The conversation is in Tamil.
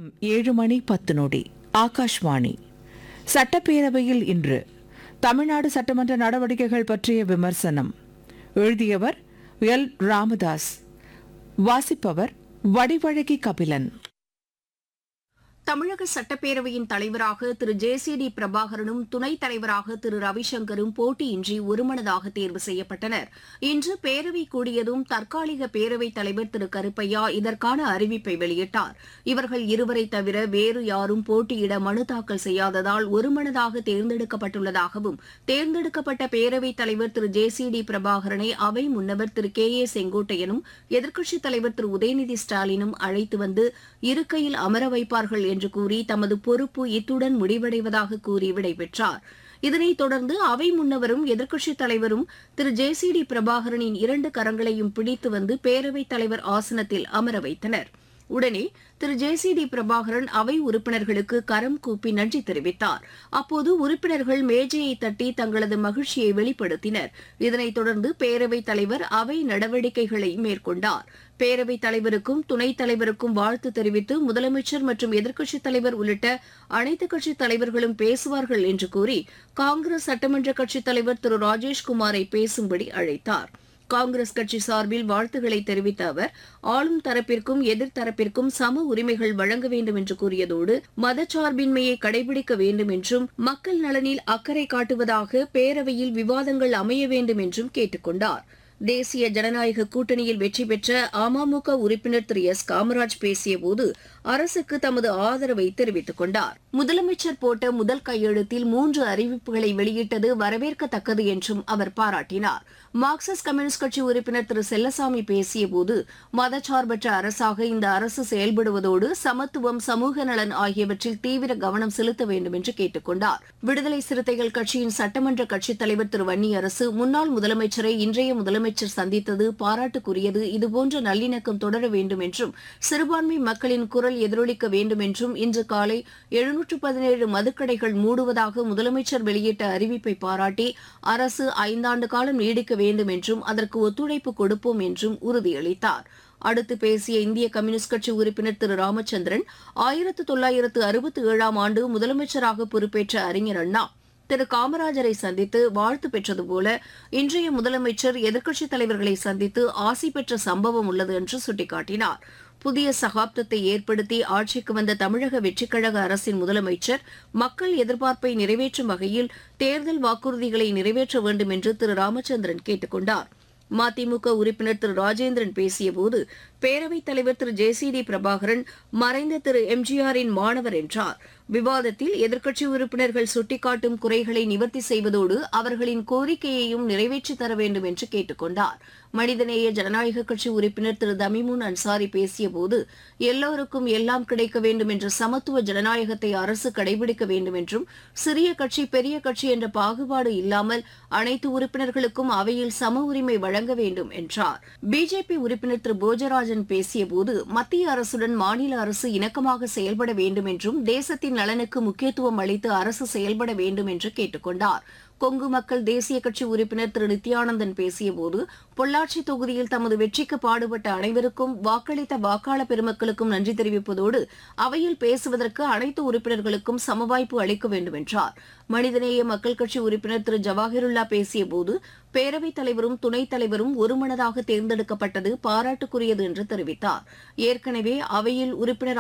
நேரம் ஏழு மணி பத்து நொடி ஆகாஷ்வாணி சட்டப்பேரவையில் இன்று தமிழ்நாடு சட்டமன்ற நடவடிக்கைகள் பற்றிய விமர்சனம் எழுதியவர் எல் ராமதாஸ் வாசிப்பவர் வடிவழகி கபிலன் தமிழக சட்டப்பேரவையின் தலைவராக திரு ஜே சி டி பிரபாகரனும் துணைத் தலைவராக திரு ரவிசங்கரும் போட்டியின்றி ஒருமனதாக தேர்வு செய்யப்பட்டனர் இன்று பேரவை கூடியதும் தற்காலிக பேரவைத் தலைவர் திரு கருப்பையா இதற்கான அறிவிப்பை வெளியிட்டார் இவர்கள் இருவரை தவிர வேறு யாரும் போட்டியிட மனு தாக்கல் செய்யாததால் ஒருமனதாக தேர்ந்தெடுக்கப்பட்டுள்ளதாகவும் தேர்ந்தெடுக்கப்பட்ட பேரவைத் தலைவர் திரு ஜே சி டி பிரபாகரனை அவை முன்னவர் திரு கே ஏ செங்கோட்டையனும் எதிர்க்கட்சித் தலைவர் திரு உதயநிதி ஸ்டாலினும் அழைத்து வந்து இருக்கையில் அமர வைப்பார்கள் என்று கூறி தமது பொறுப்பு இத்துடன் முடிவடைவதாக கூறி விடைபெற்றார் இதனைத் தொடர்ந்து அவை முன்னவரும் எதிர்க்கட்சித் தலைவரும் திரு ஜே சி டி பிரபாகரனின் இரண்டு கரங்களையும் பிடித்து வந்து பேரவைத் தலைவர் ஆசனத்தில் அமர வைத்தனர் உடனே Thiru J C D Prabhakaran அவை உறுப்பினர்களுக்கு கரம் கூப்பி நன்றி தெரிவித்தார் அப்போது உறுப்பினர்கள் மேஜையை தட்டி தங்களது மகிழ்ச்சியை வெளிப்படுத்தினர் இதனைத் தொடர்ந்து பேரவைத் தலைவர் அவை நடவடிக்கைகளை மேற்கொண்டார் பேரவைத் தலைவருக்கும் துணைத் தலைவருக்கும் வாழ்த்து தெரிவித்து முதலமைச்சர் மற்றும் எதிர்க்கட்சித் தலைவர் உள்ளிட்ட அனைத்துக் கட்சித் தலைவர்களும் பேசுவார்கள் என்று கூறி காங்கிரஸ் சட்டமன்ற கட்சித் தலைவர் திரு ராஜேஷ்குமாரை பேசும்படி அழைத்தார் காங்கிரஸ் கட்சி சார்பில் வாழ்த்துக்களை தெரிவித்த அவர் ஆளும் தரப்பிற்கும் எதிர்த்தரப்பிற்கும் சம உரிமைகள் வழங்க வேண்டும் என்று கூறியதோடு மதச்சார்பின்மையை கடைபிடிக்க வேண்டும் என்றும் மக்கள் நலனில் அக்கறை காட்டுவதாக பேரவையில் விவாதங்கள் அமைய வேண்டும் என்றும் கேட்டுக் கொண்டார் தேசிய ஜனநாயக கூட்டணியில் வெற்றி பெற்ற அமமுக உறுப்பினர் திரு எஸ் காமராஜ் பேசியபோது அரசுக்கு தமது ஆதரவை தெரிவித்துக் கொண்டார் முதலமைச்சர் போட்ட முதல் கையெழுத்தில் மூன்று அறிவிப்புகளை வெளியிட்டது வரவேற்கத்தக்கது என்றும் அவர் பாராட்டினார் மார்க்சிஸ்ட் கம்யூனிஸ்ட் கட்சி உறுப்பினர் திரு செல்லசாமி பேசியபோது மதச்சார்பற்ற அரசாக இந்த அரசு செயல்படுவதோடு சமத்துவம் சமூக நலன் ஆகியவற்றில் தீவிர கவனம் செலுத்த வேண்டும் என்று கேட்டுக் கொண்டார் விடுதலை சிறுத்தைகள் கட்சியின் சட்டமன்ற கட்சித் தலைவர் திரு வன்னியரசு முன்னாள் முதலமைச்சரை இன்றைய முதலமைச்சர் சந்தித்தது பாராட்டுக்குரியது இதுபோன்ற நல்லிணக்கம் தொடர வேண்டும் என்றும் சிறுபான்மை மக்களின் குரல் எதிரொலிக்க வேண்டும் என்றும் இன்று காலை எழுநூற்று பதினேழு மதுக்கடைகள் மூடுவதாக முதலமைச்சர் வெளியிட்ட அறிவிப்பை பாராட்டி அரசு ஐந்தாண்டு காலம் நீடிக்க வேண்டும் என்றும் அதற்கு ஒத்துழைப்பு கொடுப்போம் என்றும் உறுதியளித்தார் அடுத்து பேசிய இந்திய கம்யூனிஸ்ட் கட்சி உறுப்பினர் திரு ராமச்சந்திரன் ஆயிரத்து தொள்ளாயிரத்து அறுபத்தி ஏழாம் ஆண்டு முதலமைச்சராக பொறுப்பேற்ற அறிஞர் அண்ணா திரு காமராஜரை சந்தித்து வாழ்த்து பெற்றது போல இன்றைய முதலமைச்சர் எதிர்க்கட்சித் தலைவர்களை சந்தித்து ஆசி பெற்ற சம்பவம் உள்ளது என்று சுட்டிக்காட்டினார் புதிய சகாப்தத்தை ஏற்படுத்தி ஆட்சிக்கு வந்த தமிழக வெற்றிக்கழக அரசின் முதலமைச்சர் மக்கள் எதிர்பார்ப்பை நிறைவேற்றும் வகையில் தேர்தல் வாக்குறுதிகளை நிறைவேற்ற வேண்டும் என்று திரு ராமச்சந்திரன் கேட்டுக் கொண்டார் மதிமுக உறுப்பினர் திரு ராஜேந்திரன் பேசியபோது பேரவைத் தலைவர் Thiru J C D Prabhakaran மறைந்த திரு எம்ஜிஆரின் மாணவர் என்றார் விவாதத்தில் எதிர்க்கட்சி உறுப்பினர்கள் சுட்டிக்காட்டும் குறைகளை நிவர்த்தி செய்வதோடு அவர்களின் கோரிக்கையையும் நிறைவேற்றித் தர வேண்டும் என்று கேட்டுக் கொண்டார் மனிதநேய ஜனநாயக கட்சி உறுப்பினர் திரு தமிமுன் அன்சாரி பேசியபோது எல்லோருக்கும் எல்லாம் கிடைக்க வேண்டும் என்ற சமத்துவ ஜனநாயகத்தை அரசு கடைபிடிக்க வேண்டும் என்றும் சிறிய கட்சி பெரிய கட்சி என்ற பாகுபாடு இல்லாமல் அனைத்து உறுப்பினர்களுக்கும் அவையில் சம உரிமை வழங்க வேண்டும் என்றார் பிஜேபி உறுப்பினர் திரு போஜராஜன் பேசியபோது மத்திய அரசுடன் மாநில அரசு இணக்கமாக செயல்பட வேண்டும் என்றும் தேசத்தின் நலனுக்கு முக்கியத்துவம் அளித்து அரசு செயல்பட வேண்டும் என்று கேட்டுக் கொண்டார் கொங்கு மக்கள் தேசிய கட்சி உறுப்பினர் திரு நித்யானந்தன் பேசியபோது பொள்ளாச்சி தொகுதியில் தமது வெற்றிக்கு பாடுபட்ட அனைவருக்கும் வாக்களித்த வாக்காளர் பெருமக்களுக்கும் நன்றி தெரிவிப்பதோடு அவையில் பேசுவதற்கு அனைத்து உறுப்பினர்களுக்கும் சமவாய்ப்பு அளிக்க வேண்டும் என்றார் மனிதநேய மக்கள் கட்சி உறுப்பினர் திரு ஜவாஹிருல்லா பேசியபோது பேரவைத் தலைவரும் துணைத் தலைவரும் ஒருமனதாக தேர்ந்தெடுக்கப்பட்டது பாராட்டுக்குரியது என்று தெரிவித்தார் ஏற்கனவே அவையில் உறுப்பினர்